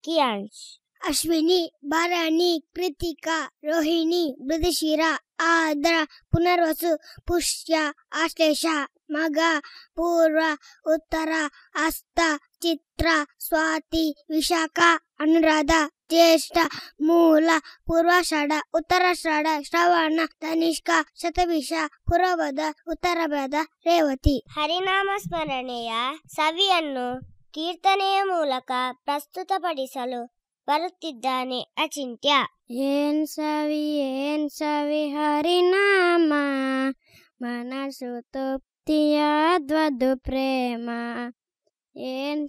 ಕಿಯಾಂಶ್ ಅಶ್ವಿನಿ ಭರಣಿ ಕೃತಿಕಾ ರೋಹಿಣಿ ಮೃದುಶಿರ ಆದ್ರ ಪುನರ್ವಸು ಪುಷ್ಯ ಆಶ್ಲೇಷ ಮಗ ಪೂರ್ವ ಉತ್ತರ ಹಸ್ತ ಚಿತ್ರ ಸ್ವಾತಿ ವಿಶಾಖ ಅನುರಾಧ ಜ್ಯೇಷ್ಠ ಮೂಲ ಪೂರ್ವಾಷಾಢ ಉತ್ತರಾಷಾಢ ಶ್ರವಣ ತನಿಷ್ಕ ಶತಭಿಷ ಪುರವದ ಉತ್ತರಭದ ರೇವತಿ ಹರಿನಾಮ ಸ್ಮರಣೆಯ ಸವಿಯನ್ನು ಕೀರ್ತನೆಯ ಮೂಲಕ ಪ್ರಸ್ತುತಪಡಿಸಲು ಬರುತ್ತಿದ್ದಾನೆ ಅಚಿಂತ್ಯ ಏನ್ ಸವಿ ಏನ್ ಸವಿ ಹರಿನಾಮ ಮನಸ್ಸು ತೃಪ್ತಿಯಾದ್ವದು ಪ್ರೇಮ ಏನ್